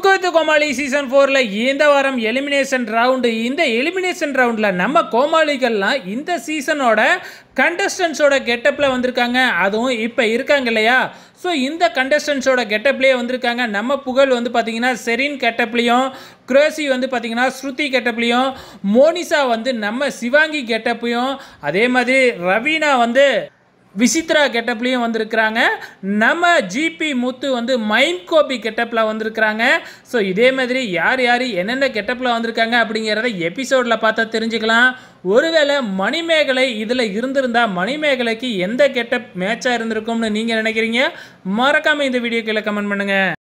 குக்கு கோமாளி season ஃபோரில் இந்த வாரம் எலிமினேஷன் ரவுண்டு இந்த எலிமினேஷன் ரவுண்டில் நம்ம கோமாளிகள்லாம் இந்த சீசனோட கண்டஸ்டன்ஸோட கெட்டப்பில் வந்திருக்காங்க அதுவும் இப்போ இருக்காங்க இல்லையா ஸோ இந்த கண்டஸ்டன்ஸோட கெட்டப்லேயே வந்திருக்காங்க நம்ம புகழ் வந்து பார்த்தீங்கன்னா செரின் கெட்டப்லேயும் குரோசி வந்து பார்த்தீங்கன்னா ஸ்ருதி கெட்டப்லேயும் மோனிஷா வந்து நம்ம சிவாங்கி கெட்டப்பையும் அதே மாதிரி ரவீனா வந்து விசித்ரா கெட்டப்லேயும் வந்திருக்கிறாங்க நம்ம ஜிபி முத்து வந்து மைண்ட் கோபி கெட்டப்பில் வந்திருக்கிறாங்க ஸோ இதே மாதிரி யார் யார் என்னென்ன கெட்டப்பில் வந்திருக்காங்க அப்படிங்கிறத எபிசோடில் பார்த்தா தெரிஞ்சுக்கலாம் ஒருவேளை மணிமேகலை இதில் இருந்திருந்தா மணிமேகலைக்கு எந்த கெட்டப் மேட்சாக இருந்திருக்கும்னு நீங்கள் நினைக்கிறீங்க மறக்காமல் இந்த வீடியோக்குள்ள கமெண்ட் பண்ணுங்கள்